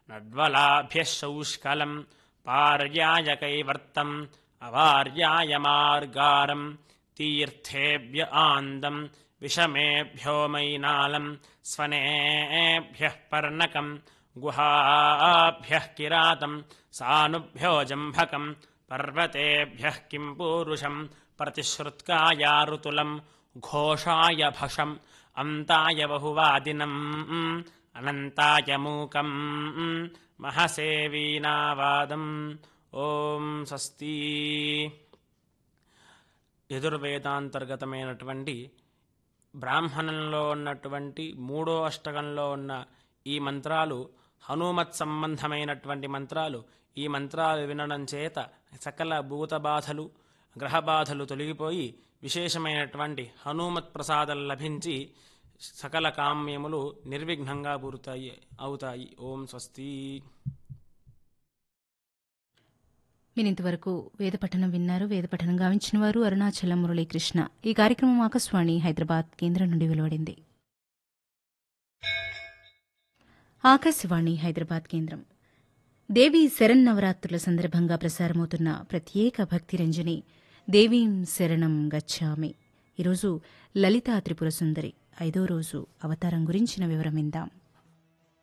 నడ్వలాభ్యः శౌష్కలం పార్యాయ కైవర్తం అవార్యాయ మార్గారం తీర్థేభ్య ఆందం విషమేభ్యో మైనాలం స్వనేభ్యः పర్ణకం గుహాభ్యः కిరాతం సానుభ్యో జంభకం పర్వతేభ్యः కిం పూరుషం ప్రతిశ్రుత్కాయ ఋతులం ఘోషాయ భషం అంతాయ బహువాదినం అనంతాయ మూకం మహసే వీణావాదం ఓం స్వస్తి యజుర్వేదాంతర్గతమైనటువంటి బ్రాహ్మణంలో ఉన్నటువంటి మూడో అష్టకంలో ఉన్న ఈ మంత్రాలు హనుమత్ సంబంధమైనటువంటి మంత్రాలు ఈ మంత్రాలు వినడం చేత సకల భూత బాధలు గ్రహ బాధలు తొలగిపోయి విశేషమైనటువంటి హనుమత్ ప్రసాదం లభించి సకల కామ్యములు నిర్విఘ్నంగా పూర్తాయి అవుతాయి ఓం స్వస్తి మీరింతవరకు వేదపఠనం విన్నారు వేదపఠనం గావించిన వారు అరుణాచలం మురళీకృష్ణ ఈ కార్యక్రమం ఆకాశవాణి హైదరాబాద్ కేంద్రం నుండి వెలువడింది ఆకాశవాణి హైదరాబాద్ కేంద్రం దేవీ శరన్నవరాత్రుల సందర్భంగా ప్రసారమవుతున్న ప్రత్యేక భక్తి రంజని దేవీం శరణం గచ్చామి ఈరోజు లలితా త్రిపుర సుందరి ఐదో రోజు అవతారం గురించిన వివరం విందాం